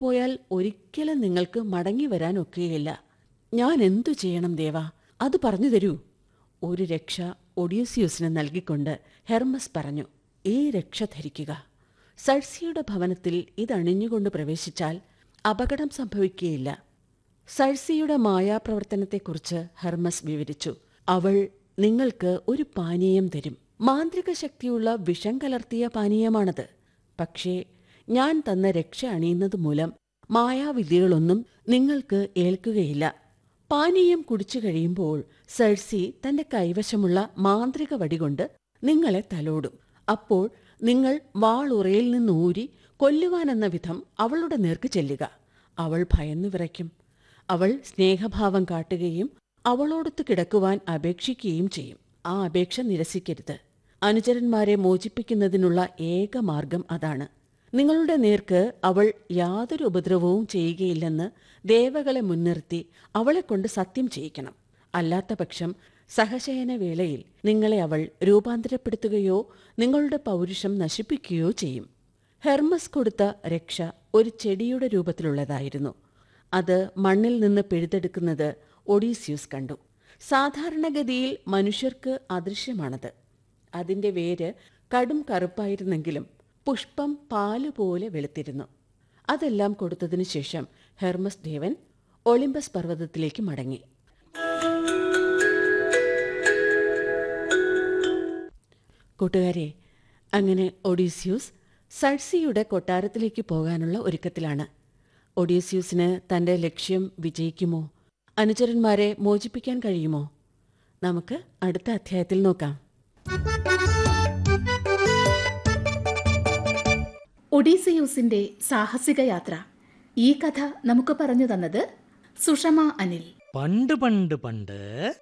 പോയാൽ ഒരിക്കലും നിങ്ങൾക്ക് മടങ്ങി വരാൻ ഒക്കുകയില്ല ഞാൻ എന്തു ചെയ്യണം ദേവാ അത് പറഞ്ഞു തരൂ ഒരു രക്ഷ ഒഡീസിയൂസിന് നൽകിക്കൊണ്ട് ഹെർമസ് പറഞ്ഞു ഈ രക്ഷ ധരിക്കുക സഴ്സിയുടെ ഭവനത്തിൽ ഇതണിഞ്ഞുകൊണ്ട് പ്രവേശിച്ചാൽ അപകടം സംഭവിക്കുകയില്ല സഴ്സിയുടെ മായാപ്രവർത്തനത്തെക്കുറിച്ച് ഹെർമസ് വിവരിച്ചു അവൾ നിങ്ങൾക്ക് ഒരു പാനീയം തരും മാന്ത്രിക ശക്തിയുള്ള വിഷം കലർത്തിയ പാനീയമാണത് പക്ഷേ ഞാൻ തന്ന രക്ഷ അണിയുന്നത് മൂലം മായാവിദ്യകളൊന്നും നിങ്ങൾക്ക് ഏൽക്കുകയില്ല പാനീയം കുടിച്ചു കഴിയുമ്പോൾ സഴ്സി തന്റെ കൈവശമുള്ള മാന്ത്രിക വടികൊണ്ട് നിങ്ങളെ തലോടും അപ്പോൾ നിങ്ങൾ വാളുറയിൽ നിന്നൂരി കൊല്ലുവാനെന്ന വിധം അവളുടെ നേർക്ക് ചെല്ലുക അവൾ ഭയന്നു വിറയ്ക്കും അവൾ സ്നേഹഭാവം കാട്ടുകയും അവളോടൊത്ത് കിടക്കുവാൻ അപേക്ഷിക്കുകയും ചെയ്യും ആ അപേക്ഷ നിരസിക്കരുത് അനുചരന്മാരെ മോചിപ്പിക്കുന്നതിനുള്ള ഏക മാർഗം അതാണ് നിങ്ങളുടെ നേർക്ക് അവൾ യാതൊരു ഉപദ്രവവും ചെയ്യുകയില്ലെന്ന് ദേവകളെ മുൻനിർത്തി അവളെക്കൊണ്ട് സത്യം ചെയ്യിക്കണം അല്ലാത്ത പക്ഷം സഹശയന വേളയിൽ നിങ്ങളെ അവൾ രൂപാന്തരപ്പെടുത്തുകയോ നിങ്ങളുടെ പൗരുഷം നശിപ്പിക്കുകയോ ചെയ്യും ഹെർമസ് കൊടുത്ത രക്ഷ ഒരു ചെടിയുടെ രൂപത്തിലുള്ളതായിരുന്നു അത് മണ്ണിൽ നിന്ന് പിഴുതെടുക്കുന്നത് ഒഡീസ്യൂസ് കണ്ടു സാധാരണഗതിയിൽ മനുഷ്യർക്ക് അദൃശ്യമാണത് അതിന്റെ വേര് കടും കറുപ്പായിരുന്നെങ്കിലും പുഷ്പം പാലുപോലെ വെളുത്തിരുന്നു അതെല്ലാം കൊടുത്തതിനു ശേഷം ഹെർമസ് ദേവൻ ഒളിമ്പസ് പർവ്വതത്തിലേക്ക് മടങ്ങി കൂട്ടുകാരെ അങ്ങനെ ഒഡീസ്യൂസ് സഴ്സിയുടെ കൊട്ടാരത്തിലേക്ക് പോകാനുള്ള ഒരുക്കത്തിലാണ് ഒഡീസ്യൂസിന് തന്റെ ലക്ഷ്യം വിജയിക്കുമോ അനുചരന്മാരെ മോചിപ്പിക്കാൻ കഴിയുമോ നമുക്ക് അടുത്ത അധ്യായത്തിൽ നോക്കാം ഒഡീസിയൂസിന്റെ സാഹസിക യാത്ര ഈ കഥ നമുക്ക് പറഞ്ഞു തന്നത് സുഷമ അനിൽ പണ്ട് പണ്ട് പണ്ട്